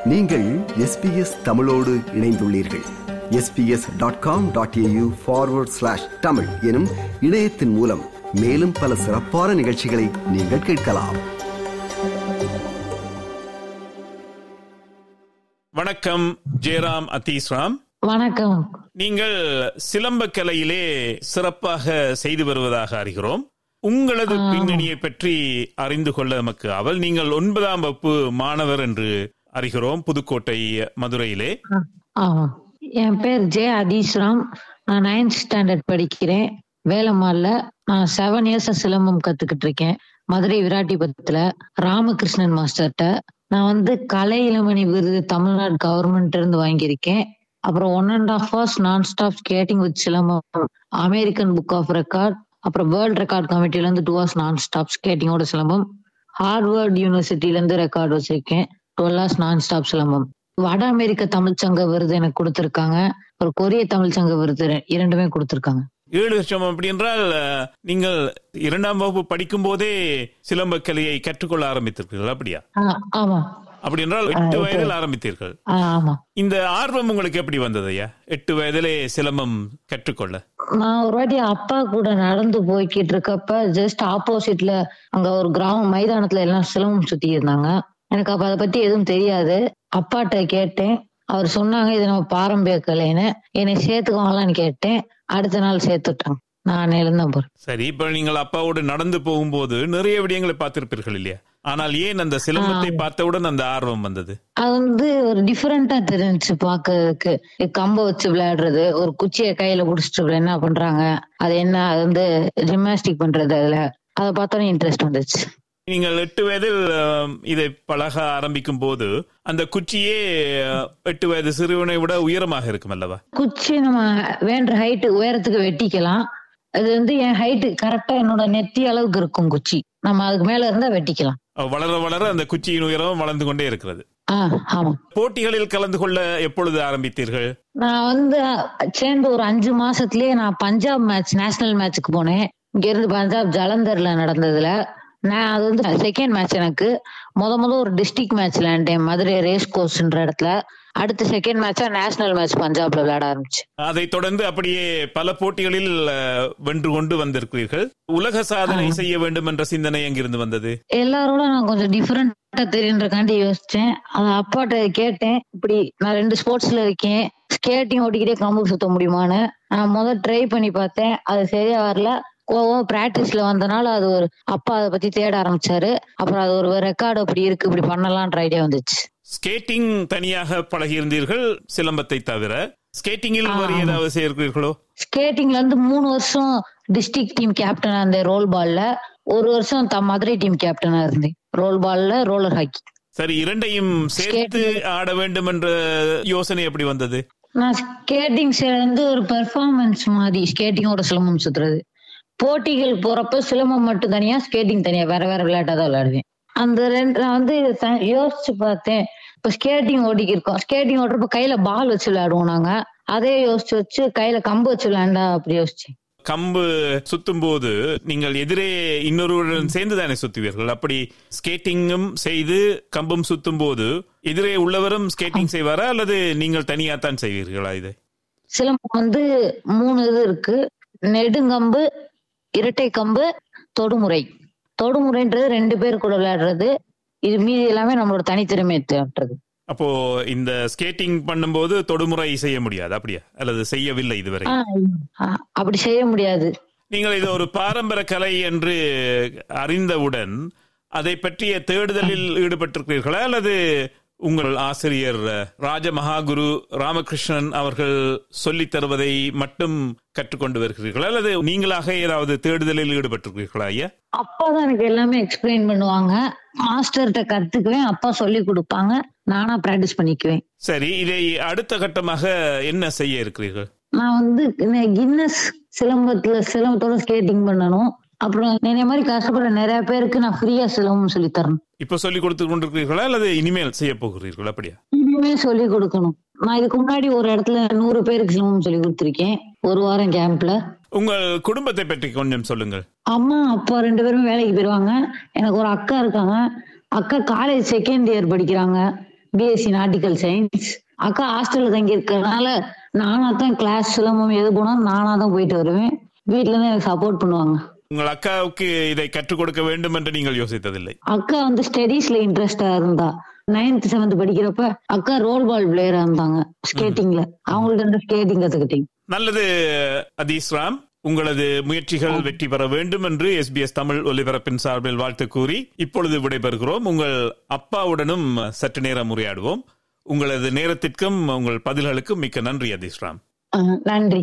நீங்கள் எஸ்பிஎஸ் தமிழோடு இணைந்துள்ளீர்கள் SBS dot com dot AU forward slash Tamil எனும் இணையத்தின் மூலம் மேலும் பல சிறப்பான நிகழ்ச்சிகளை நீங்கள் கேட்கலாம் வணக்கம் ஜெயராம் அத்தீஸ்ராம் வணக்கம் நீங்கள் சிலம்ப கலையிலே சிறப்பாக செய்து வருவதாக அறிகிறோம் உங்களது பின்னணியை பற்றி அறிந்து கொள்ள நமக்கு அவள் நீங்கள் ஒன்பதாம் வகுப்பு மாணவர் என்று அறிகிறோம் புதுக்கோட்டை மதுரையிலே ஆமா என் பேர் ஜே அதீஸ்ராம் நான் நைன்த் ஸ்டாண்டர்ட் படிக்கிறேன் வேலம்மாள்ல நான் செவன் இயர்ஸ் சிலம்பம் கத்துக்கிட்டு இருக்கேன் மதுரை விராட்டிபுரத்துல ராமகிருஷ்ணன் மாஸ்டர்கிட்ட நான் வந்து கலை இளமணி விருது தமிழ்நாடு கவர்மெண்ட் இருந்து வாங்கியிருக்கேன் அப்புறம் one and half hours non stop skating with silambam American book of record அப்புறம் வேர்ல்ட் ரெக்கார்ட் கமிட்டில இருந்து டூ ஹவர்ஸ் நான் ஸ்டாப் ஸ்கேட்டிங்கோட சிலம்பம் ஹார்வர்ட் யூனிவர்சிட்டில இருந்து ரெக்கார்ட் வச்சிருக்கேன் twelve hours non stop silambam வட அமெரிக்க தமிழ்ச்சங்க விருது எனக்கு கொடுத்திருக்காங்க ஒரு கொரிய தமிழ்ச்சங்க விருது ரெ- இரண்டுமே கொடுத்திருக்காங்க ஏழு வருஷம் அப்படி என்றால் அஹ், நீங்கள் இரண்டாம் வகுப்பு படிக்கும் போதே சிலம்ப கலையை கற்றுக்கொள்ள ஆரம்பித்தீர்கள் அப்படியா ஆ, ஆமா அப்படி என்றால் எட்டு வயதில் ஆரம்பித்தீர்கள் ஆ, ஆமா இந்த ஆர்வம் உங்களுக்கு எப்படி வந்தது ஐயா எட்டு வயதிலே சிலம்பம் கற்றுக்கொள்ள நான் ஒரு வாட்டி அப்பா கூட நடந்து போய்கிட்டு இருக்கப்ப ஜஸ்ட் ஆப்போசிட்ல அங்க ஒரு கிராமம் மைதானத்துல எல்லாம் சிலம்பம் சுத்தி இருந்தாங்க எனக்கு அப்ப அதை பத்தி எதுவும் தெரியாது அப்பாட்ட கேட்டேன் அவர் சொன்னாங்க இது நம்ம பாரம்பரிய கலைன்னு என்னை சேர்த்துக்குவாங்களான்னு கேட்டேன் அடுத்த நாள் சேர்த்துட்டாங்க நான் எழுந்தேன் போறேன் சரி இப்ப நீங்கள் அப்பாவோடு நடந்து போகும்போது நிறைய விடயங்களை பார்த்திருப்பீர்கள் இல்லையா ஆனால் ஏன் அந்த சிலம்பத்தை பார்த்தவுடன் அந்த ஆர்வம் வந்தது அது வந்து ஒரு டிஃபரெண்டா தெரிஞ்சுச்சு பாக்குறதுக்கு கம்ப வச்சு விளையாடுறது ஒரு குச்சியை கையில புடிச்சிட்டு என்ன பண்றாங்க அது என்ன அது வந்து ஜிம்னாஸ்டிக் பண்றது அதுல அதை பார்த்தோன்னே இன்ட்ரெஸ்ட் வந்துச்சு நீங்கள் எட்டு வயதில் அஹ், இதை பழக ஆரம்பிக்கும் போது அந்த குச்சியே அஹ், எட்டு வயது சிறுவனை விட உயரமாக இருக்கும் அல்லவா குச்சி நம்ம வேண்ட ஹைட்டு உயரத்துக்கு வெட்டிக்கலாம் அது வந்து என் ஹைட்டு கரெக்டா என்னோட நெத்தி அளவுக்கு இருக்கும் குச்சி நம்ம அதுக்கு மேல இருந்தா வெட்டிக்கலாம் அஹ், வளர வளர அந்த குச்சியின் உயரம் வளர்ந்து கொண்டே இருக்கிறது ஆ ஆமா போட்டிகளில் கலந்து கொள்ள எப்பொழுது ஆரம்பித்தீர்கள் நான் வந்து சேர்ந்து ஒரு அஞ்சு மாசத்துலயே நான் பஞ்சாப் மேட்ச் நேஷனல் மேட்ச்சுக்கு போனேன் இங்க இருந்து பஞ்சாப் ஜலந்தர்ல நடந்ததுல நான் அது வந்து செகண்ட் மேட்ச் எனக்கு முத முத ஒரு டிஸ்ட்ரிக்ட் மேட்ச் விளையாண்டேன் மதுரை ரேஸ் கோர்ஸ்ன்ற இடத்துல அடுத்த செகண்ட் மேட்சா நேஷனல் மேட்ச் பஞ்சாப்ல விளையாட ஆரம்பிச்சு அதைத் தொடர்ந்து அப்படியே பல போட்டிகளில் அஹ், வென்று கொண்டு வந்திருக்கிறீர்கள் உலக சாதனை செய்ய வேண்டும் என்ற சிந்தனை எங்கிருந்து வந்தது எல்லாரோட நான் கொஞ்சம் டிஃபரெண்டா தெரியுன்றக்காண்டி யோசிச்சேன் அது அப்பாட்ட கேட்டேன் இப்படி நான் ரெண்டு ஸ்போர்ட்ஸ்ல இருக்கேன் ஸ்கேட்டிங் ஓட்டிக்கிட்டே கம்பு சுத்த முடியுமான்னு நான் முதல் ட்ரை பண்ணி பார்த்தேன் அது சரியா வரல கோவம் பிராக்டிஸ்ல வந்தனால அது ஒரு அப்பா அதை பத்தி தேட ஆரம்பிச்சாரு அப்புறம் அது ஒரு ரெக்கார்டு அப்படி இருக்கு இப்படி பண்ணலாம்ன்ற ஐடியா வந்துச்சு ஸ்கேட்டிங் தனியாக பழகியிருந்தீர்கள் சிலம்பத்தை தவிர ஸ்கேட்டிங்கில் வேறு ஏதாவது செய்யிருக்கிறீர்களோ ஸ்கேட்டிங்ல இருந்து மூணு வருஷம் டிஸ்ட்ரிக்ட் டீம் கேப்டனா இருந்தேன் ரோல் பால்ல ஒரு வருஷம் த மதுரை டீம் கேப்டனா இருந்தேன் ரோல் பால்ல ரோலர் ஹாக்கி சரி இரண்டையும் சேர்த்து ஆட வேண்டும் என்ற யோசனை எப்படி வந்தது நான் ஸ்கேட்டிங் வந்து ஒரு பெர்ஃபார்மன்ஸ் மாதிரி ஸ்கேட்டிங்கோட சிலம்பம் சுத்துறது போட்டிகள் போறப்ப சிலம்பம் மட்டும் தனியா ஸ்கேட்டிங் தனியா வேற வேற விளையாட்டா தான் விளையாடுவேன் அந்த ரெண்டு நான் வந்து இதை த- யோசிச்சு பார்த்தேன் இப்ப ஸ்கேட்டிங் ஓடிக்கி இருக்கோம் ஸ்கேட்டிங் ஓடுறப்ப கையில பால் வச்சு விளையாடுவோம் நாங்க அதே யோசிச்சு வச்சு கையில கம்பு வச்சு விளையாண்டா அப்படி யோசிச்சேன் கம்பு சுத்தும் போது நீங்கள் எதிரே இன்னொருவருடன் சேர்ந்து தானே சுத்துவீர்கள் அப்படி ஸ்கேட்டிங்கும் செய்து கம்பும் சுத்தும் போது எதிரே உள்ளவரும் ஸ்கேட்டிங் செய்வாரா அல்லது நீங்கள் தனியா தான் செய்வீர்களா இது சிலம்பம் வந்து மூணு இது இருக்கு நெடுங்கம்பு இரட்டை கம்பு தொடுமுறை தொடுமுறைன்றது ரெண்டு பேர் கூட விளையாடுறது இது மீதி எல்லாமே நம்மளோட தனித்திறமை தேடுறது அப்போ இந்த ஸ்கேட்டிங் பண்ணும்போது தொடுமுறை செய்ய முடியாது அப்படியா அல்லது செய்யவில்லை இதுவரை ஆ, ஆ, அப்படி செய்ய முடியாது நீங்கள் இது ஒரு பாரம்பரிய கலை என்று அறிந்தவுடன் அதை பற்றிய தேடுதலில் ஈடுபட்டிருக்கிறீர்களா அல்லது உங்கள் ஆசிரியர் ராஜ மகாகுரு ராமகிருஷ்ணன் அவர்கள் சொல்லித் தருவதை மட்டும் கற்றுக்கொண்டு வருகிறீர்களா அல்லது நீங்களாக ஏதாவது தேடுதலில் ஈடுபட்டிருக்கிறீர்களா ஐயா அப்பா தான் எனக்கு எல்லாமே எக்ஸ்பிளைன் பண்ணுவாங்க மாஸ்டர்கிட்ட கத்துக்குவேன் அப்பா சொல்லி கொடுப்பாங்க நானா பிராக்டிஸ் பண்ணிக்குவேன் சரி இதை அடுத்த கட்டமாக என்ன செய்ய இருக்கிறீர்கள் நான் வந்து கின்னஸ் சிலம்பத்துல சிலம்பத்தோட ஸ்கேட்டிங் பண்ணணும் அப்புறம் என்னைய மாதிரி கஷ்டப்படுற நிறைய பேருக்கு நான் ஃப்ரீயா சிலம்பம் சொல்லி தரணும் இப்ப சொல்லிக் கொடுத்து கொண்டிருக்கிறீர்களா அல்லது இனிமேல் செய்ய போகிறீர்கள் அப்படியா இனிமே சொல்லி கொடுக்கணும் நான் இதுக்கு முன்னாடி ஒரு இடத்துல நூறு பேருக்கு சிலம்பம் சொல்லி கொடுத்துருக்கேன் ஒரு வாரம் கேம்ப்ல உங்கள் குடும்பத்தை பற்றி கொஞ்சம் சொல்லுங்கள் அம்மா அப்பா ரெண்டு பேரும் வேலைக்கு போயிருவாங்க எனக்கு ஒரு அக்கா இருக்காங்க அக்கா காலேஜ் செகண்ட் இயர் படிக்கிறாங்க பிஎஸ்சி நாட்டிக்கல் சயின்ஸ் அக்கா ஹாஸ்டல்ல தங்கி இருக்கறனால நானா தான் கிளாஸ் சிலம்பம் எது போனாலும் நானா தான் போயிட்டு வருவேன் வீட்டுல இருந்து எனக்கு சப்போர்ட் பண்ணுவாங்க உங்கள் அக்காவுக்கு இதை கற்றுக் கொடுக்க வேண்டும் என்று நீங்கள் யோசித்ததில்லை அக்கா வந்து ஸ்டடீஸ்ல இன்ட்ரெஸ்டா இருந்தா நைன்த் செவன்த் படிக்கிறப்ப அக்கா ரோல் பால் பிளேயரா இருந்தாங்க ஸ்கேட்டிங்ல அவங்கள்ட்ட இருந்து ஸ்கேட்டிங் கத்துக்கிட்டேன் நல்லது அதீஸ் ராம் உங்களது முயற்சிகள் வெற்றி பெற வேண்டும் என்று எஸ்பிஎஸ் தமிழ் ஒலிபரப்பின் சார்பில் வாழ்த்து கூறி இப்பொழுது விடைபெறுகிறோம் உங்கள் அப்பாவுடனும் சற்று நேரம் உரையாடுவோம் உங்களது நேரத்திற்கும் உங்கள் பதில்களுக்கும் மிக்க நன்றி அதீஸ் ராம் அஹ் நன்றி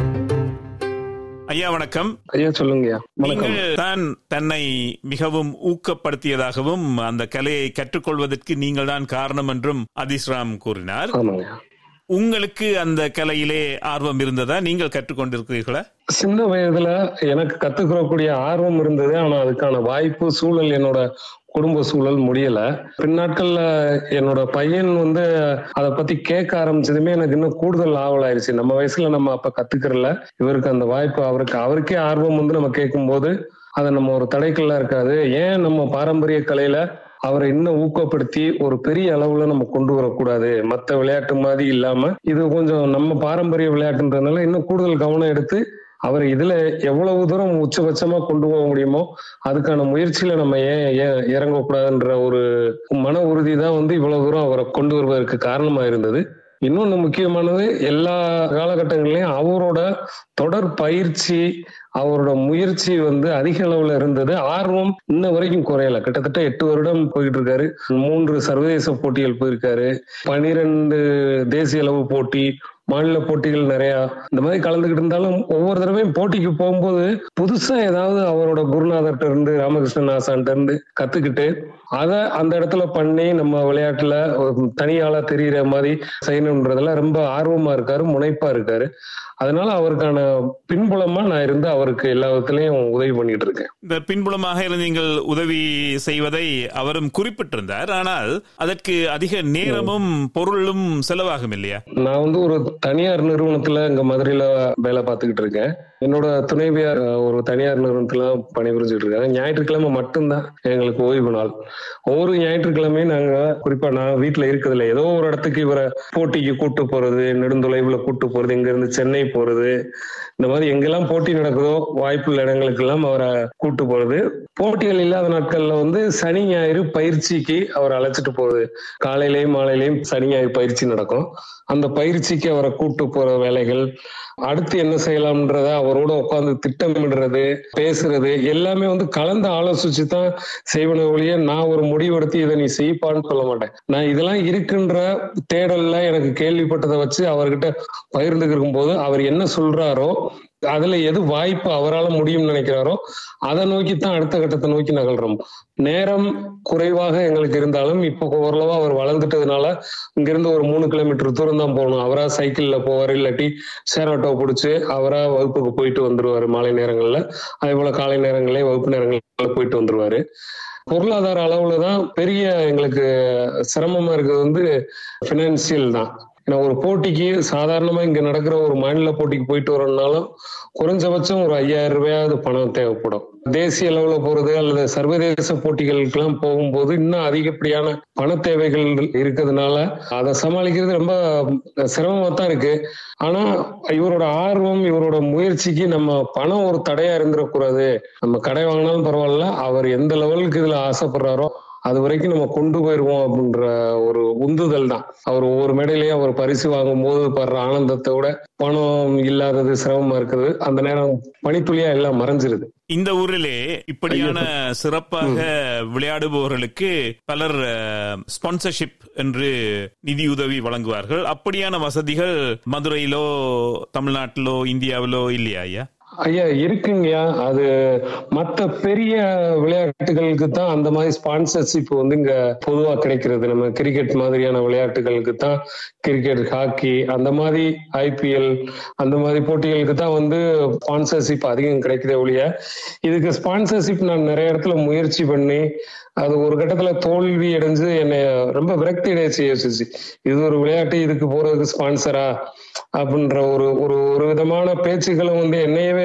ஐயா வணக்கம் ஐயா சொல்லுங்கய்யா வணக்கம் நீங்கள் தான் தன்னை மிகவும் ஊக்கப்படுத்தியதாகவும் அந்த கலையை கற்றுக்கொள்வதற்கு நீங்கள் தான் காரணம் என்றும் அதீஸ் ராம் கூறினார் ஆமாங்கய்யா உங்களுக்கு அந்த கலையிலே ஆர்வம் இருந்ததா நீங்கள் கற்றுக்கொண்டிருக்கிறீர்களா சின்ன வயதுல எனக்கு கத்துக்கிறக்கூடிய ஆர்வம் இருந்தது ஆனா அதுக்கான வாய்ப்பு சூழல் என்னோட குடும்ப சூழல் முடியல பின்னாட்கள்ல என்னோட பையன் வந்து அதை பத்தி கேட்க ஆரம்பிச்சதுமே எனக்கு இன்னும் கூடுதல் ஆவல் ஆயிடுச்சு நம்ம வயசுல நம்ம அப்ப கத்துக்கிறல இவருக்கு அந்த வாய்ப்பு அவருக்கு அவருக்கே ஆர்வம் வந்து நம்ம கேட்கும்போது அதை நம்ம ஒரு தடைக்கல்லா இருக்காது ஏன் நம்ம பாரம்பரிய கலையில அவரை இன்னும் ஊக்கப்படுத்தி ஒரு பெரிய அளவுல நம்ம கொண்டு வரக்கூடாது மத்த விளையாட்டு மாதிரி இல்லாம இது கொஞ்சம் நம்ம பாரம்பரிய விளையாட்டுன்றதுனால இன்னும் கூடுதல் கவனம் எடுத்து அவர் இதுல எவ்வளவு தூரம் உச்சபட்சமா கொண்டு போக முடியுமோ அதுக்கான முயற்சியில நம்ம ஏன் ஏன் இறங்கக்கூடாதுன்ற ஒரு மன உறுதி தான் வந்து இவ்வளவு தூரம் அவரை கொண்டு வருவதற்கு காரணமா இருந்தது இன்னொன்னு முக்கியமானது எல்லா காலகட்டங்களையும் அவரோட தொடர் பயிற்சி அவரோட முயற்சி வந்து அதிக அளவுல இருந்தது ஆர்வம் இன்ன வரைக்கும் குறையல கிட்டத்தட்ட எட்டு வருடம் போயிட்டு இருக்காரு மூன்று சர்வதேச போட்டிகள் போயிருக்காரு பனிரெண்டு தேசிய அளவு போட்டி மாநில போட்டிகள் நிறைய இந்த மாதிரி கலந்துகிட்டு இருந்தாலும் ஒவ்வொரு தடவையும் போட்டிக்கு போகும்போது புதுசா ஏதாவது அவரோட குருநாதர்கிட்ட இருந்து ராமகிருஷ்ணன் ஆசான்ட்ட இருந்து கத்துக்கிட்டு அதை அந்த இடத்துல பண்ணி நம்ம விளையாட்டுல ஒரு தனியாளா தெரியிற மாதிரி செய்யணுன்றதுல ரொம்ப ஆர்வமா இருக்காரு முனைப்பா இருக்காரு அதனால அவருக்கான பின்புலமா நான் இருந்து அவருக்கு எல்லா விதத்திலையும் உதவி பண்ணிட்டு இருக்கேன் இந்த பின்புலமாக இருந்து நீங்கள் உதவி செய்வதை அவரும் குறிப்பிட்டிருந்தார் ஆனால் அதற்கு அதிக நேரமும் பொருளும் செலவாகும் இல்லையா நான் வந்து ஒரு தனியார் நிறுவனத்துல இங்க மதுரையில வேலை பார்த்துக்கிட்டு இருக்கேன் என்னோட துணைவியார் அஹ், ஒரு தனியார் நிறுவனத்துல பணிபுரிஞ்சுட்டு இருக்காங்க ஞாயிற்றுக்கிழமை மட்டும்தான் எங்களுக்கு ஓய்வு நாள் ஒவ்வொரு ஞாயிற்றுக்கிழமையும் நாங்க குறிப்பா நான் வீட்டுல இருக்கிறதுல ஏதோ ஒரு இடத்துக்கு இவரை போட்டிக்கு கூட்டு போறது நெடுந்தொலைவுல கூட்டு போறது இங்க இருந்து சென்னை போறது இந்த மாதிரி எங்கெல்லாம் போட்டி நடக்குதோ வாய்ப்புள்ள இடங்களுக்கு எல்லாம் அவரை கூட்டு போறது போட்டிகள் இல்லாத நாட்கள்ல வந்து சனி ஞாயிறு பயிற்சிக்கு அவர் அழைச்சிட்டு போகுது காலையிலயும் மாலையிலயும் சனி ஞாயிறு பயிற்சி நடக்கும் அந்த பயிற்சிக்கு அவரை கூட்டு போற வேலைகள் அடுத்து என்ன செய்யலாம்ன்றத அவரோட உட்கார்ந்து திட்டமிடுறது பேசுறது எல்லாமே வந்து கலந்து ஆலோசிச்சு தான் செய்வன ஒழிய நான் ஒரு முடிவெடுத்து இதை நீ செய்ப்பான்னு சொல்ல மாட்டேன் நான் இதெல்லாம் இருக்குன்ற தேடல்ல எனக்கு கேள்விப்பட்டதை வச்சு அவர்கிட்ட பகிர்ந்துக்கும் போது அவர் என்ன சொல்றாரோ அதுல எது வாய்ப்பு அவரால முடியும்னு நினைக்கிறாரோ அதை நோக்கி தான் அடுத்த கட்டத்தை நோக்கி நகல்றோம் நேரம் குறைவாக எங்களுக்கு இருந்தாலும் இப்போ ஓரளவா அவர் வளர்ந்துட்டதுனால இங்க இருந்து ஒரு மூணு கிலோமீட்டர் தூரம் தான் போகணும் அவரா சைக்கிள்ல போவார் இல்லாட்டி ஷேர் ஆட்டோ பிடிச்சு அவரா வகுப்புக்கு போயிட்டு வந்துருவாரு மாலை நேரங்கள்ல அதே போல காலை நேரங்களே வகுப்பு நேரங்கள்ல போயிட்டு வந்துருவாரு பொருளாதார அளவுல தான் பெரிய எங்களுக்கு சிரமமா இருக்கிறது வந்து பினான்சியல் தான் ஏன்னா ஒரு போட்டிக்கு சாதாரணமா இங்க நடக்கிற ஒரு மாநில போட்டிக்கு போயிட்டு வரணும்னாலும் குறைஞ்சபட்சம் ஒரு ஐயாயிரம் ரூபாயாவது பணம் தேவைப்படும் தேசிய அளவுல போறது அல்லது சர்வதேச போட்டிகளுக்கெல்லாம் போகும்போது இன்னும் அதிகப்படியான பண தேவைகள் இருக்கிறதுனால அதை சமாளிக்கிறது ரொம்ப சிரமமா தான் இருக்கு ஆனா இவரோட ஆர்வம் இவரோட முயற்சிக்கு நம்ம பணம் ஒரு தடையா இருந்துடக்கூடாது நம்ம கடை வாங்கினாலும் பரவாயில்ல அவர் எந்த லெவலுக்கு இதுல ஆசைப்படுறாரோ அது வரைக்கும் நம்ம கொண்டு போயிருவோம் அப்படின்ற ஒரு உந்துதல் தான் அவர் ஒவ்வொரு மேடையிலயும் அவர் பரிசு வாங்கும் போது படுற ஆனந்தத்தை விட பணம் இல்லாதது சிரமமா இருக்குது அந்த நேரம் பனித்துளியா எல்லாம் மறைஞ்சிருது இந்த ஊரிலே இப்படியான சிறப்பாக விளையாடுபவர்களுக்கு பலர் ஸ்பான்சர்ஷிப் என்று நிதியுதவி வழங்குவார்கள் அப்படியான வசதிகள் மதுரையிலோ தமிழ்நாட்டிலோ இந்தியாவிலோ இல்லையா ஐயா ஐயா இருக்குங்கய்யா அது மத்த பெரிய விளையாட்டுகளுக்கு தான் அந்த மாதிரி ஸ்பான்சர்ஷிப் வந்து இங்க பொதுவா கிடைக்கிறது நம்ம கிரிக்கெட் மாதிரியான விளையாட்டுகளுக்கு தான் கிரிக்கெட் ஹாக்கி அந்த மாதிரி ஐபிஎல் அந்த மாதிரி போட்டிகளுக்கு தான் வந்து ஸ்பான்சர்ஷிப் அதிகம் கிடைக்குதே ஒழிய இதுக்கு ஸ்பான்சர்ஷிப் நான் நிறைய இடத்துல முயற்சி பண்ணி அது ஒரு கட்டத்துல தோல்வி அடைஞ்சு என்னை ரொம்ப விரக்தி அடைச்சு யோசிச்சு இது ஒரு விளையாட்டு இதுக்கு போறதுக்கு ஸ்பான்சரா அப்படின்ற ஒரு ஒரு ஒரு விதமான பேச்சுக்களும் வந்து என்னையவே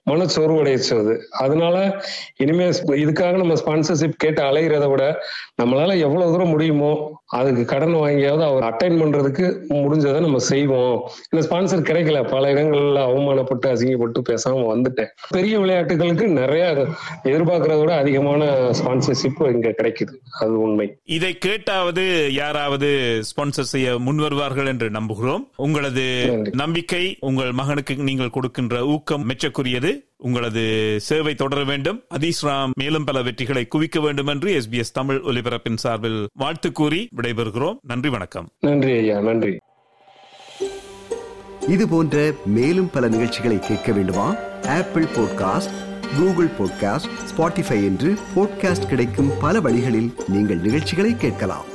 மனச்சோர்வடைச்சது அதனால இனிமே இதுக்காக நம்ம ஸ்பான்சர்ஷிப் கேட்டு அலைகிறத விட நம்மளால எவ்வளவு தூரம் முடியுமோ அதுக்கு கடன் வாங்கியாவது அவர் அட்டைன் பண்றதுக்கு முடிஞ்சதை நம்ம செய்வோம் இந்த ஸ்பான்சர் கிடைக்கல பல இடங்கள்ல அவமானப்பட்டு அசிங்கப்பட்டு பேசாம வந்துட்டேன் பெரிய விளையாட்டுகளுக்கு நிறைய எதிர்பார்க்கறத விட அதிகமான ஸ்பான்சர்ஷிப் இங்க கிடைக்குது அது உண்மை இதை கேட்டாவது யாராவது ஸ்பான்சர் செய்ய முன்வருவார்கள் என்று நம்புகிறோம் உங்களது நன்றி. நம்பிக்கை உங்கள் மகனுக்கு நீங்கள் கொடுக்கின்ற ஊக்கம் மெச்சக்குரியது உங்களது சேவை தொடர வேண்டும் அதீஸ் ராம் மேலும் பல வெற்றிகளை குவிக்க வேண்டும் என்று எஸ்பிஎஸ் தமிழ் ஒலிபரப்பின் சார்பில் வாழ்த்து கூறி விடைபெறுகிறோம் நன்றி வணக்கம் நன்றி ஐயா நன்றி இது போன்ற மேலும் பல நிகழ்ச்சிகளை கேட்க வேண்டுமா Apple podcast Google podcast Spotify என்று பாட்காஸ்ட் கிடைக்கும் பல வழிகளில் நீங்கள் நிகழ்ச்சிகளை கேட்கலாம்